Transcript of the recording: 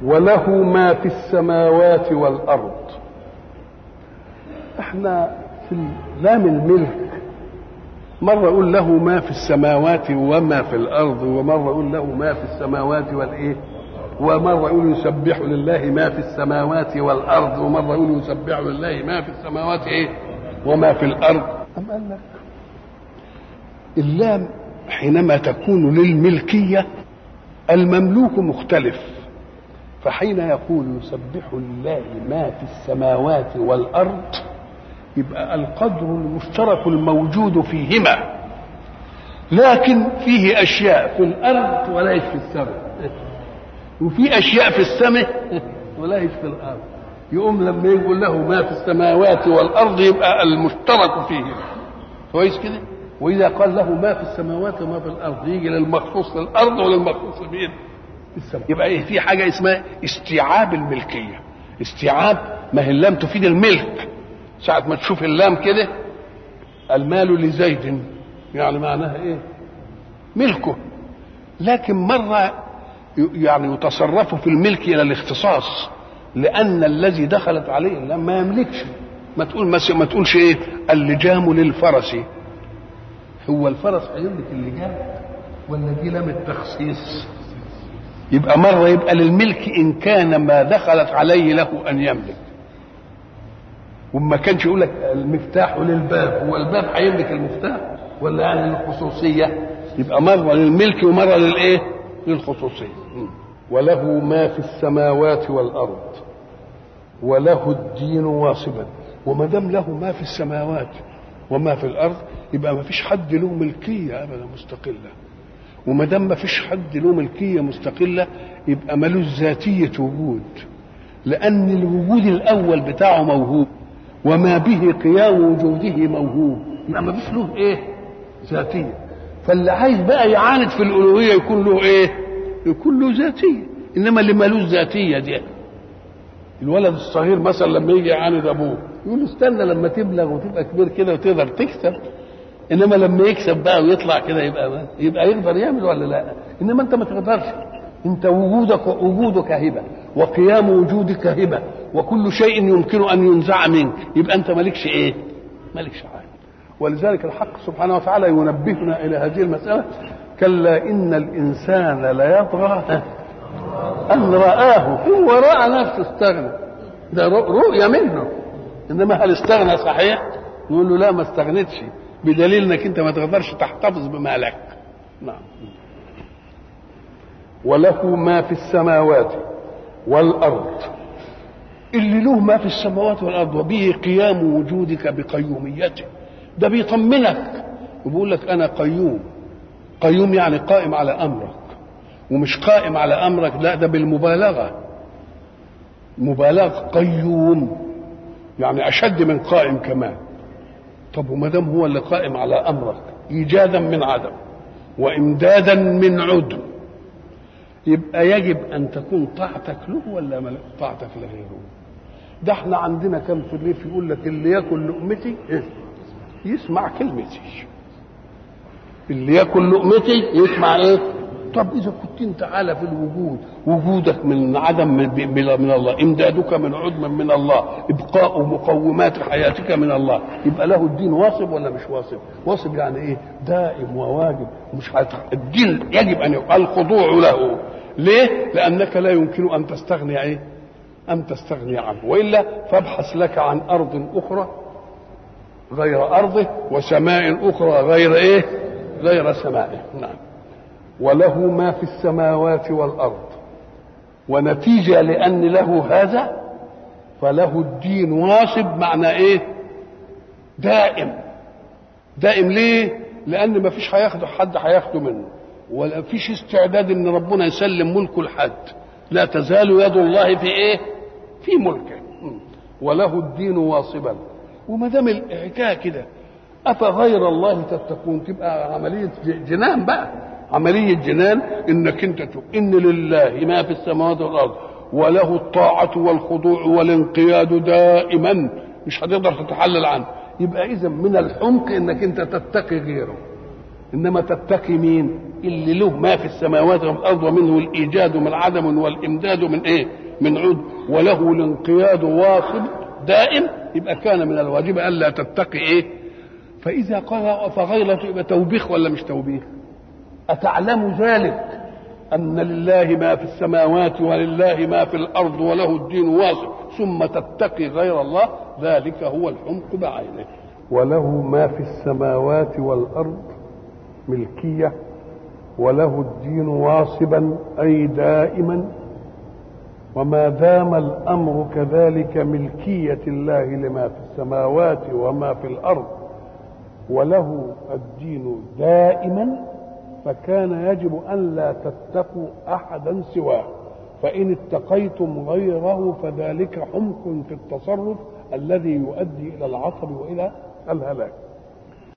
وله ما في السماوات والارض احنا في لام الملك مرة يقول له ما في السماوات وما في الأرض ومرة يقول له ما في السماوات والإيه ومرة يقول يسبح لله ما في السماوات والأرض ومرة يقول يسبح لله ما في السماوات إيه وما في الأرض أم قال لك اللام حينما تكون للملكية المملوك مختلف فحين يقول يسبح لله ما في السماوات والأرض يبقى القدر المشترك الموجود فيهما لكن فيه اشياء في الارض وليس في السماء وفي اشياء في السماء وليس في الارض يقوم لما يقول له ما في السماوات والارض يبقى المشترك فيهما كويس كده واذا قال له ما في السماوات وما في الارض يجي للمخصوص للارض وللمخصوص مين في السماء يبقى ايه في حاجه اسمها استيعاب الملكيه استيعاب ما هي اللام تفيد الملك ساعة ما تشوف اللام كده المال لزيد يعني معناها ايه ملكه لكن مرة يعني يتصرف في الملك الى الاختصاص لان الذي دخلت عليه اللام ما يملكش ما تقول ما تقولش ايه اللجام للفرس هو الفرس هيملك اللجام ولا دي لام التخصيص يبقى مرة يبقى للملك إن كان ما دخلت عليه له أن يملك وما كانش يقول لك المفتاح للباب هو الباب هيملك المفتاح ولا يعني للخصوصيه يبقى مره للملك ومره للايه للخصوصيه وله ما في السماوات والارض وله الدين واصبا وما دام له ما في السماوات وما في الارض يبقى ما فيش حد له ملكيه ابدا مستقله وما دام ما فيش حد له ملكيه مستقله يبقى ملوش ذاتيه وجود لان الوجود الاول بتاعه موهوب وما به قيام وجوده موهوب يبقى ما فيش له ايه ذاتيه فاللي عايز بقى يعاند في الالوهيه يكون له ايه يكون له ذاتيه انما اللي مالوش ذاتيه دي الولد الصغير مثلا لما يجي يعاند ابوه يقول له استنى لما تبلغ وتبقى كبير كده وتقدر تكسب انما لما يكسب بقى ويطلع كده يبقى يبقى يقدر يعمل ولا لا انما انت ما تقدرش انت وجودك وجودك هبه وقيام وجودك هبه وكل شيء يمكن ان ينزع منك يبقى انت مالكش ايه مالكش حاجه ولذلك الحق سبحانه وتعالى ينبهنا الى هذه المساله كلا ان الانسان ليطغى ان رآه هو راى نفسه استغنى ده رؤيه منه انما هل استغنى صحيح نقول له لا ما استغنتش بدليل انك انت ما تقدرش تحتفظ بمالك نعم وله ما في السماوات والارض اللي له ما في السماوات والارض وبه قيام وجودك بقيوميته ده بيطمنك وبيقول لك انا قيوم قيوم يعني قائم على امرك ومش قائم على امرك لا ده بالمبالغه مبالغه قيوم يعني اشد من قائم كمان طب وما دام هو اللي قائم على امرك ايجادا من عدم وامدادا من عدم يبقى يجب ان تكون طاعتك له ولا طاعتك لغيره ده احنا عندنا كم في الريف يقول لك اللي ياكل لقمتي يسمع كلمتي اللي ياكل لقمتي يسمع ايه طب اذا كنت انت على في الوجود وجودك من عدم من الله امدادك من عدم من الله ابقاء مقومات حياتك من الله يبقى له الدين واصب ولا مش واصب واصب يعني ايه دائم وواجب مش الدين يجب ان يبقى الخضوع له ليه لانك لا يمكن ان تستغني ايه ان تستغني عنه والا فابحث لك عن ارض اخرى غير ارضه وسماء اخرى غير ايه غير سمائه نعم وله ما في السماوات والارض ونتيجه لان له هذا فله الدين واصب معنى ايه دائم دائم ليه لان ما فيش هياخده حد هياخده منه ولا فيش استعداد ان ربنا يسلم ملكه لحد لا تزال يد الله في ايه في ملكه وله الدين واصبا وما دام الحكايه كده افغير الله تتقون تبقى عمليه جنان بقى عملية جنان انك انت ان لله ما في السماوات والارض وله الطاعة والخضوع والانقياد دائما مش هتقدر تتحلل عنه يبقى اذا من الحمق انك انت تتقي غيره انما تتقي مين اللي له ما في السماوات والارض ومنه الايجاد من عدم والامداد من ايه من عود وله الانقياد واصل دائم يبقى كان من الواجب الا تتقي ايه فاذا قال فغير يبقى توبيخ ولا مش توبيخ اتعلم ذلك ان لله ما في السماوات ولله ما في الارض وله الدين واصل ثم تتقي غير الله ذلك هو الحمق بعينه وله ما في السماوات والارض ملكيه وله الدين واصبا اي دائما وما دام الامر كذلك ملكيه الله لما في السماوات وما في الارض وله الدين دائما فكان يجب ان لا تتقوا احدا سواه فان اتقيتم غيره فذلك حمق في التصرف الذي يؤدي الى العطب والى الهلاك